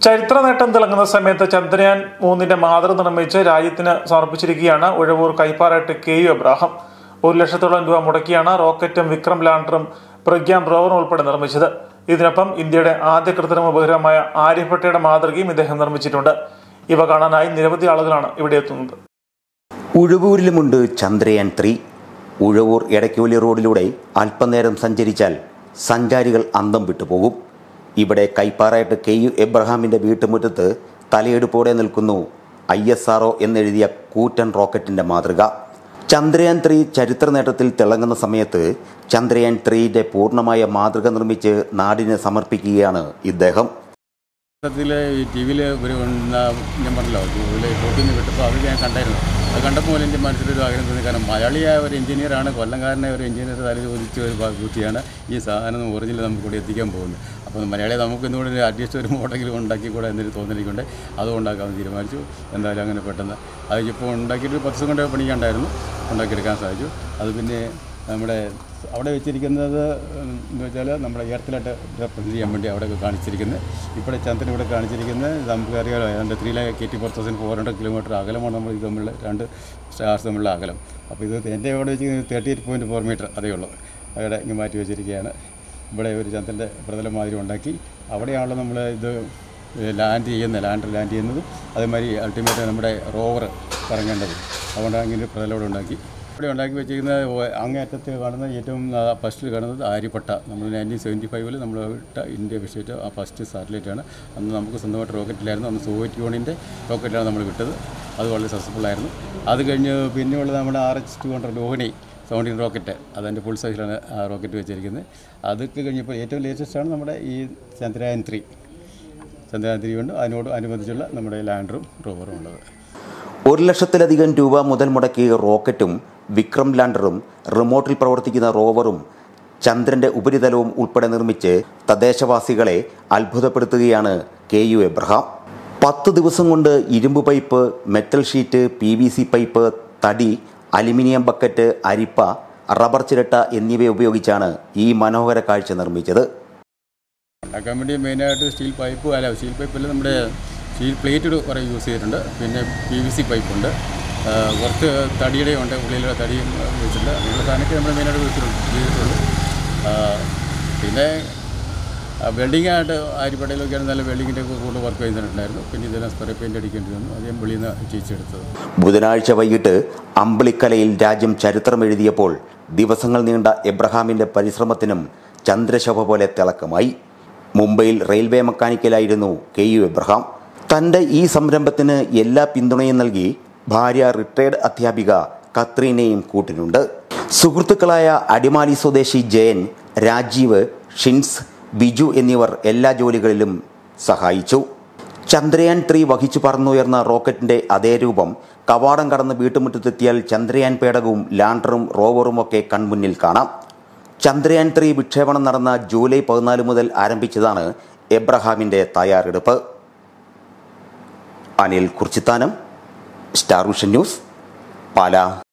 ചരിത്ര നേട്ടം തിളങ്ങുന്ന സമയത്ത് ചന്ദ്രയാൻ മൂന്നിന്റെ മാതൃക നിർമ്മിച്ച് രാജ്യത്തിന് സമർപ്പിച്ചിരിക്കുകയാണ് ഉഴവൂർ കൈപ്പാറയിട്ട് കെ യു എബ്രാഹാം ഒരു ലക്ഷത്തോളം രൂപ മുടക്കിയാണ് റോക്കറ്റും വിക്രം ലാൻഡറും പ്രഗ്യാൻ റോവറും ഉൾപ്പെടെ നിർമ്മിച്ചത് ഇതിനൊപ്പം ഇന്ത്യയുടെ ആദ്യ കൃത്രിമ ഉപഗ്രഹമായ ആര്യഭട്ടയുടെ മാതൃകയും ഇദ്ദേഹം നിർമ്മിച്ചിട്ടുണ്ട് ഇവ കാണാനായി നിരവധി ആളുകളാണ് ഇവിടെ എത്തുന്നത് ഉഴവൂരിലുമുണ്ട് ചന്ദ്രയാൻ ത്രീ ഉഴവൂർ എടയ്ക്കോലി റോഡിലൂടെ അല്പനേരം സഞ്ചരിച്ചാൽ സഞ്ചാരികൾ അന്തം വിട്ടുപോകും ഇവിടെ കൈപ്പാറയിട്ട് കെ യു എബ്രഹാമിൻ്റെ വീട്ടുമുറ്റത്ത് തലയെടുപ്പോടെ നിൽക്കുന്നു ഐ എസ് ആർ എന്നെഴുതിയ കൂറ്റൻ റോക്കറ്റിൻ്റെ മാതൃക ചന്ദ്രയാൻ ത്രീ ചരിത്ര നേട്ടത്തിൽ തിളങ്ങുന്ന സമയത്ത് ചന്ദ്രയാൻ ത്രീയുടെ പൂർണ്ണമായ മാതൃക നിർമ്മിച്ച് നാടിന് സമർപ്പിക്കുകയാണ് ഇദ്ദേഹം ത്തിൽ ഈ ടി വിയിൽ ഒരു ന- ഞാൻ പറഞ്ഞല്ലോ ഗൂഗിളിൽ ഫോട്ടിൽ നിന്ന് വിട്ടപ്പോൾ അത് ഞാൻ കണ്ടായിരുന്നു അത് കണ്ടപ്പോൾ മുതൽ എൻ്റെ മനസ്സിലൊരു ആഗ്രഹം തോന്നി കാരണം മലയാളിയായ ഒരു എഞ്ചിനീയറാണ് കൊല്ലംകാരനായ ഒരു എഞ്ചിനീയർ തല ചോദിച്ച ഒരു ഭാ- കൂട്ടിയാണ് ഈ സാധനം ഒറിജിനൽ നമുക്ക് ഇവിടെ എത്തിക്കാൻ പോകുന്നത് അപ്പോൾ മലയാളിയെ നമുക്ക് ഇന്നുകൂടെ അറ്റ്ലീസ്റ്റ് ഒരു മോഡെങ്കിലും ഉണ്ടാക്കിക്കൂടെ എന്നൊരു തോന്നലിക്കൊണ്ട് അത് ഉണ്ടാക്കാമെന്ന് തീരുമാനിച്ചു എന്തായാലും അങ്ങനെ പെട്ടെന്ന് അത് ഇപ്പോൾ ഉണ്ടാക്കിയിട്ട് ഒരു പത്ത് ദിവസം കൊണ്ട് പണിക്കണ്ടായിരുന്നു ഉണ്ടാക്കിയെടുക്കാൻ സാധിച്ചു അത് പിന്നെ നമ്മുടെ അവിടെ വെച്ചിരിക്കുന്നത് എന്ന് വെച്ചാൽ നമ്മുടെ എയർത്തിലായിട്ട് റെപ്രസെൻറ്റ് ചെയ്യാൻ വേണ്ടി അവിടെ കാണിച്ചിരിക്കുന്നത് ഇവിടെ ചന്ദ്രൻ ഇവിടെ കാണിച്ചിരിക്കുന്നത് നമുക്ക് അറിയാമല്ലോ ഏതാണ്ട് three lakh eighty four thousand four hundred kilometre അകലമാണ് നമ്മൾ ഇത് തമ്മിലുള്ള രണ്ട് സ്റ്റാർസ് തമ്മിലുള്ള അകലം അപ്പോൾ ഇത് എൻ്റെ ഇവിടെ വെച്ചിരിക്കുന്നത് thirty eight point four metre അതേ ഉള്ളൂ അവിടെ ഇങ്ങനെ മാറ്റി വെച്ചിരിക്കുകയാണ് ഇവിടെ ഒരു ചന്ദ്രൻ്റെ പ്രതലം മാതിരി ഉണ്ടാക്കി അവിടെയാണല്ലോ നമ്മൾ ഇത് ലാൻഡ് ചെയ്യുന്നത് ലാൻഡർ ലാൻഡ് ചെയ്യുന്നതും അതേമാതിരി അൾട്ടിമേറ്റ് നമ്മുടെ റോവർ ഇറങ്ങേണ്ടത് അതുകൊണ്ട് അങ്ങനെ ഒരു പ്രതലം ഇവിടെ ഉണ്ടാക്കി ഇവിടെ ഉണ്ടാക്കി വെച്ചിരിക്കുന്ന ഒ- അങ്ങേയറ്റത്ത് കാണുന്ന ഏറ്റവും ഫസ്റ്റിൽ കാണുന്നത് ആര്യപ്പട്ട നമ്മൾ നയൻറ്റീൻ സെവൻറ്റി ഫൈവിൽ നമ്മൾ വിട്ട ഇന്ത്യ വിഷയിച്ച ആ ഫസ്റ്റ് സാറ്റലൈറ്റാണ് അന്ന് നമുക്ക് സ്വന്തമായിട്ട് റോക്കറ്റിലായിരുന്നു അന്ന് സോവിയറ്റ് യൂണിയൻ്റെ റോക്കറ്റിലാണ് നമ്മൾ വിട്ടത് അത് വളരെ സക്സസ്ഫുൾ ആയിരുന്നു അത് കഴിഞ്ഞ് പിന്നെയുള്ളത് നമ്മുടെ R H two hundred Rohini sounding rocket അതിൻ്റെ ഫുൾ സൈസിലാണ് ആ റോക്കറ്റ് വെച്ചിരിക്കുന്നത് അതൊക്കെ കഴിഞ്ഞപ്പോൾ ഏറ്റവും ലേറ്റസ്റ്റ് ആണ് നമ്മുടെ ഈ ചന്ദ്രയാൻ ത്രീ ചന്ദ്രയാൻ ത്രീ ഉണ്ട് അതിനോട് അനുബന്ധിച്ചുള്ള നമ്മുടെ ലാൻഡറും റോവറും ഉള്ളത് ഒരു ലക്ഷത്തിലധികം രൂപ മുതൽ മുടക്കി റോക്കറ്റും വിക്രം ലാൻഡറും റിമോട്ടിൽ പ്രവർത്തിക്കുന്ന റോവറും ചന്ദ്രന്റെ ഉപരിതലവും ഉൾപ്പെടെ നിർമ്മിച്ച് തദ്ദേശവാസികളെ അത്ഭുതപ്പെടുത്തുകയാണ് കെ യു എബ്രഹാം പത്ത് ദിവസം കൊണ്ട് ഇരുമ്പ് pipe metal sheet P V C pipe തടി അലുമിനിയം ബക്കറ്റ് അരിപ്പ റബ്ബർ ചിരട്ട എന്നിവ ഉപയോഗിച്ചാണ് ഈ മനോഹര കാഴ്ച നിർമ്മിച്ചത് ഉണ്ടാക്കാൻ വേണ്ടി മെയിനായിട്ട് സ്റ്റീൽ പൈപ്പ് അല്ല സ്റ്റീൽ പൈപ്പിൽ നമ്മുടെ സ്റ്റീൽ പ്ലേറ്റ് കുറേ യൂസ് ചെയ്തിട്ടുണ്ട് പിന്നെ പി വി സി പൈപ്പുണ്ട് ആ, കുറച്ച് തടിയുടെ ഉണ്ട് ഉള്ളിലുള്ള തടി വെച്ചിട്ടുണ്ട് അങ്ങനെയുള്ള സാധനമൊക്കെ നമ്മൾ മെയിനായിട്ട് വെച്ചിട്ടുണ്ട് ചെയ്തിട്ടുള്ളൂ ആ, പിന്നെ വെൽഡിംഗ് ആയിട്ട് ആര്യപ്പടയിലൊക്കെയാണ് നല്ല വെൽഡിങ്ങിൻ്റെ ഒക്കെ കൂടുതൽ വർക്ക് ചെയ്യുന്നുണ്ടായിരുന്നു പിന്നെ ഇതിനെ സ്പ്രേ പെയിൻ്റ് അടിക്കേണ്ടി വന്നു അത് ഞാൻ വെളിയിൽ നിന്ന് ചേച്ചെടുത്തത് ബുധനാഴ്ച വൈകിട്ട് അമ്പളിക്കലയിൽ രാജ്യം ചരിത്രമെഴുതിയപ്പോൾ ദിവസങ്ങൾ നീണ്ട എബ്രഹാമിന്റെ പരിശ്രമത്തിനും ചന്ദ്രശോഭ പോലെ തിളക്കമായി മുംബൈയിൽ റെയിൽവേ മെക്കാനിക്കലായിരുന്നു കെ യു എബ്രഹാം തന്റെ ഈ സംരംഭത്തിന് എല്ലാ പിന്തുണയും നൽകി ഭാര്യ റിട്ടയർഡ് അധ്യാപിക കത്രീനയും കൂട്ടിനുണ്ട് സുഹൃത്തുക്കളായ അടിമാലി സ്വദേശി ജയൻ രാജീവ് ഷിൻസ് ബിജു എന്നിവർ എല്ലാ ജോലികളിലും സഹായിച്ചു ചന്ദ്രയാൻ ത്രീ വഹിച്ചു പറന്നുയർന്ന റോക്കറ്റിന്റെ അതേ രൂപം കവാടം കടന്ന് വീട്ടുമുറ്റത്തെത്തിയാൽ ചന്ദ്രയാൻ പേടകവും ലാൻഡറും റോവറും ഒക്കെ കൺമുന്നിൽ കാണാം ചന്ദ്രയാൻ ത്രീ വിക്ഷേപണം നടന്ന ജൂലൈ പതിനാല് മുതൽ ആരംഭിച്ചതാണ് എബ്രഹാമിന്റെ തയ്യാറെടുപ്പ് Anil Kurichithanam Star Vision News Pala